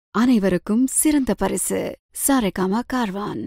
அனைவருக்கும் சிறந்த பரிசு சாரேகாமா கார்வான்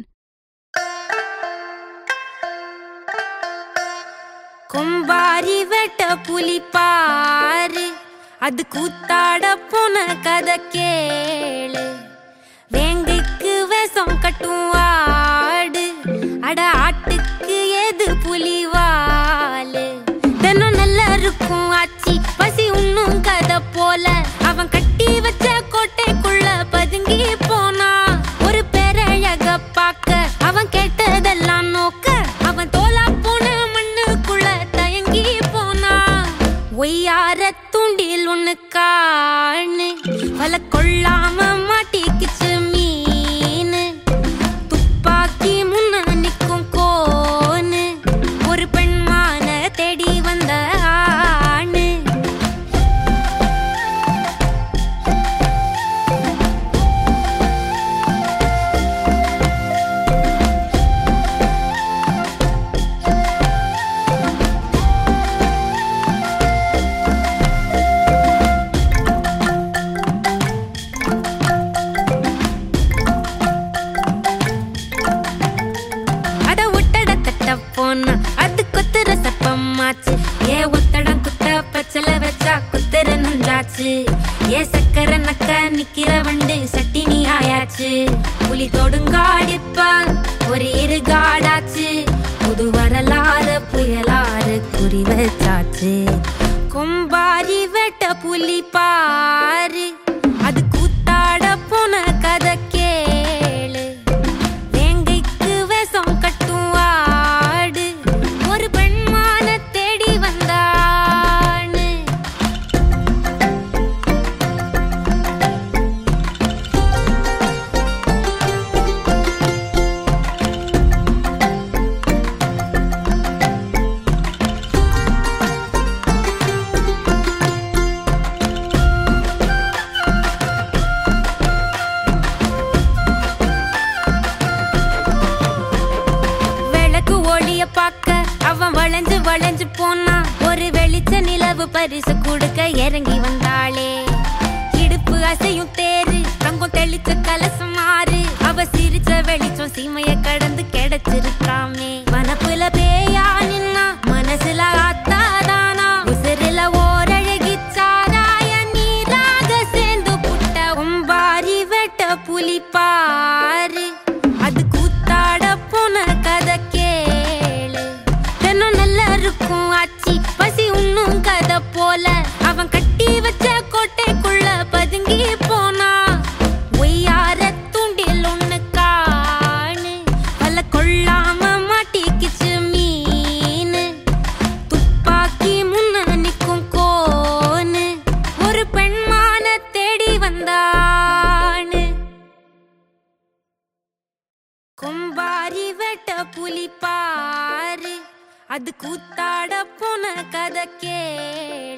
கொம்பாரி வெட்ட புலி பாரு அது கூத்தாட போன கதை கேளு வேங்கைக்கு விஷம் கட்டும் ஆடு அட ஆட்டுக்கு ஏது புலி வாலு தினம் நல்லா இருக்கும் ஆச்சி பசி உண்ணும் கதை போல அவன் கட்டி வச்ச கோட்டைக்குள்ள பதுங்கி போனா ஒரு பேரழக பார்க்க அவன் கேட்டதெல்லாம் நோக்க அவன் தோலா போன மண்ணுக்குள்ள தயங்கி போனா ஒய்யார தூண்டில் ஒண்ணு காணு வல கொள்ளாம மாட்டிக்கிச்சு மீனு துப்பாக்கி முன்ன நிக்கும் கோனு ஒரு பெண்மான தேடி வந்த ஆணு அட ஒட்டட தட்ட போனா அது கொத்துற சப்பமாச்சு ஏ ஒத்தடம் குத்த பச்சல வச்சா குத்துற நஞ்சாச்சு ஏ சக்கர நக்க நிக்கிற வண்டு சட்டினி ஆயாச்சு புலி தொடுங்காடிப்ப ஒரு இருகாடாச்சு புது வரலாறு புயலாறு குறி வச்சாச்சு கொம்பாரி வெட்ட புலி பாரு அது கூத்தாட போன கதை கேளு வேங்கைக்கு விஷம் கட்டும் ஆடு ஒரு பெண்மான தேடி வந்தான்னு விளக்கு ஒளிய பார்க்க அவன் வளைஞ்சு வளைஞ்சு போனா ஒரு வெளிச்ச நிலவு பரிசு கொடுக்க இறங்கி வந்தாளே இடுப்பு அசையும் தேரு தங்கம் தெளிச்ச கலசம் மாறு அவ சிரிச்ச வெளிச்சம் சீமைய கடந்து கிடைச்சிருக்காமே மனப்புல பேயா நின்னா மனசுல ஆத்தாதானா உசிரில ஓரழகி சாராய நீராக சேர்ந்து புட்ட ஒம்பாரி வெட்ட புலி பாரு அது கூத்தாட போன கதை கேளு தினம் நல்லா இருக்கும் ஆச்சி பசி உண்ணும் கதை போல அவன் கட்டி வச்ச கோட்டைக்குள்ள பதுங்கி போனா ஒய்யார தூண்டில் ஒண்ணு காணு வல கொள்ளாம மாட்டிக்கிச்சு மீனு துப்பாக்கி முன்ன நிக்கும் கோனு ஒரு பெண்மான தேடி வந்தான்னு கொம்பாரி வெட்ட புலி பாரு அது கூத்தாட போன கதை கேளு